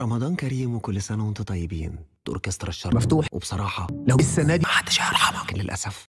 رمضان كريم وكل سنة وانتم طيبين أوركسترا الشرق مفتوح وبصراحة لو السنه دي محدش هيرحمك للأسف